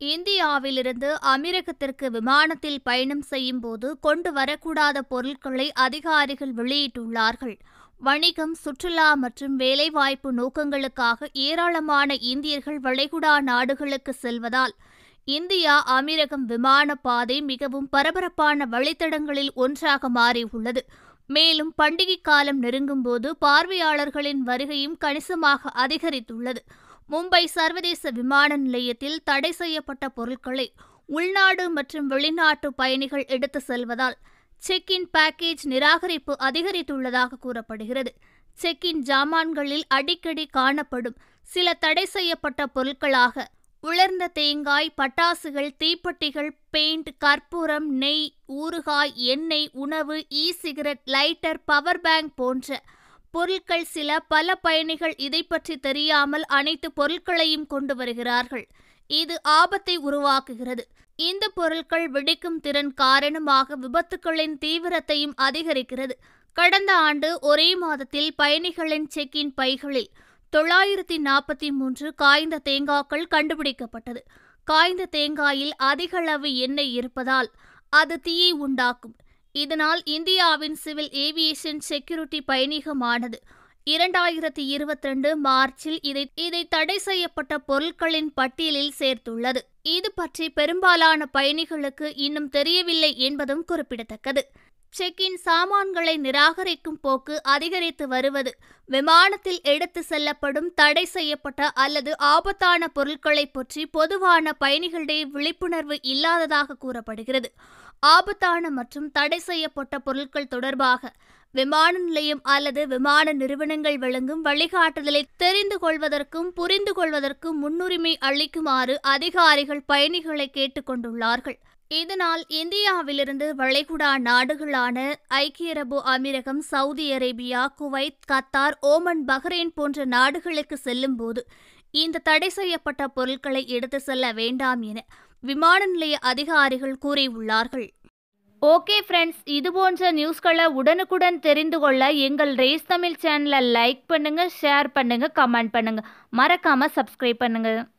இந்தியாவிலிருந்து அமீரகத்திற்கு விமானத்தில் பயணம் செய்யும் போது கொண்டு வரக்கூடாத பொருட்களை அதிகாரிகள் வெளியிட்டுள்ளார்கள் வணிகம் சுற்றுலா மற்றும் வேலைவாய்ப்பு நோக்கங்களுக்காக ஏராளமான இந்தியர்கள் வளைகுடா நாடுகளுக்கு செல்வதால் இந்தியா அமீரகம் விமான பாதை மிகவும் பரபரப்பான வழித்தடங்களில் ஒன்றாக மாறியுள்ளது மேலும் பண்டிகை காலம் நெருங்கும் போது பார்வையாளர்களின் வருகையும் கணிசமாக அதிகரித்துள்ளது மும்பை சர்வதேச விமான நிலையத்தில் தடை செய்யப்பட்ட பொருட்களை உள்நாடு மற்றும் வெளிநாட்டு பயணிகள் எடுத்து செல்வதால் செக் இன் பேக்கேஜ் நிராகரிப்பு அதிகரித்துள்ளதாக கூறப்படுகிறது செக் இன் ஜாமான்களில் அடிக்கடி காணப்படும் சில தடை செய்யப்பட்ட பொருட்களாக உலர்ந்த தேங்காய் பட்டாசுகள் தீப்பெட்டிகள் பெயிண்ட் கற்பூரம் நெய் ஊறுகாய் எண்ணெய் உணவு இ சிகரெட் லைட்டர் பவர் பேங்க் போன்ற பொருட்கள் சில பல பயணிகள் இதை பற்றி தெரியாமல் அனைத்து பொருட்களையும் கொண்டு வருகிறார்கள் இது ஆபத்தை உருவாக்குகிறது இந்த பொருட்கள் வெடிக்கும் திறன் காரணமாக விபத்துக்களின் தீவிரத்தையும் அதிகரிக்கிறது கடந்த ஆண்டு ஒரே மாதத்தில் பயணிகளின் செக் இன் பைகளில் தொள்ளாயிரத்தி நாற்பத்தி மூன்று காய்ந்த தேங்காய்கள் கண்டுபிடிக்கப்பட்டது காய்ந்த தேங்காயில் அதிகளவு எண்ணெய் இருப்பதால் அது தீயை உண்டாக்கும் இதனால் இந்தியாவின் சிவில் ஏவியேஷன் செக்யூரிட்டி பயணிகமானது இரண்டாயிரத்தி இருபத்தி ரெண்டு மார்ச்சில் இதை இதை தடை செய்யப்பட்ட பொருட்களின் பட்டியலில் சேர்த்துள்ளது இது பற்றி பெரும்பாலான பயணிகளுக்கு இன்னும் தெரியவில்லை என்பதும் குறிப்பிடத்தக்கது செக் இன் சாமான்களை நிராகரிக்கும் போக்கு அதிகரித்து வருவது விமானத்தில் எடுத்து செல்லப்படும் தடை செய்யப்பட்ட அல்லது ஆபத்தான பொருட்களை பற்றி பொதுவான பயணிகளிடையே விழிப்புணர்வு இல்லாததாக கூறப்படுகிறது ஆபத்தான மற்றும் தடை செய்யப்பட்ட பொருட்கள் தொடர்பாக விமான நிலையம் அல்லது விமான நிறுவனங்கள் வழங்கும் வழிகாட்டுதலை தெரிந்து கொள்வதற்கும் புரிந்து கொள்வதற்கும் முன்னுரிமை அளிக்குமாறு அதிகாரிகள் பயணிகளை கேட்டுக்கொண்டுள்ளார்கள் இதனால் இந்தியாவிலிருந்து வளைகுடா நாடுகளான ஐக்கிய அரபு அமீரகம் Saudi Arabia Kuwait Qatar Oman Bahrain போன்ற நாடுகளுக்கு செல்லும்போது இந்த தடை செய்யப்பட்ட பொருட்களை எடுத்து செல்ல வேண்டாம் என விமான நிலைய அதிகாரிகள் கூறியுள்ளார்கள் ஓகே ஃப்ரெண்ட்ஸ் இது போன்ற நியூஸ்களை உடனுக்குடன் தெரிந்து கொள்ள எங்கள் ரேஸ் தமிழ் சேனலை லைக் பண்ணுங்க ஷேர் பண்ணுங்க கமெண்ட் பண்ணுங்க மறக்காம சப்ஸ்கிரைப் பண்ணுங்க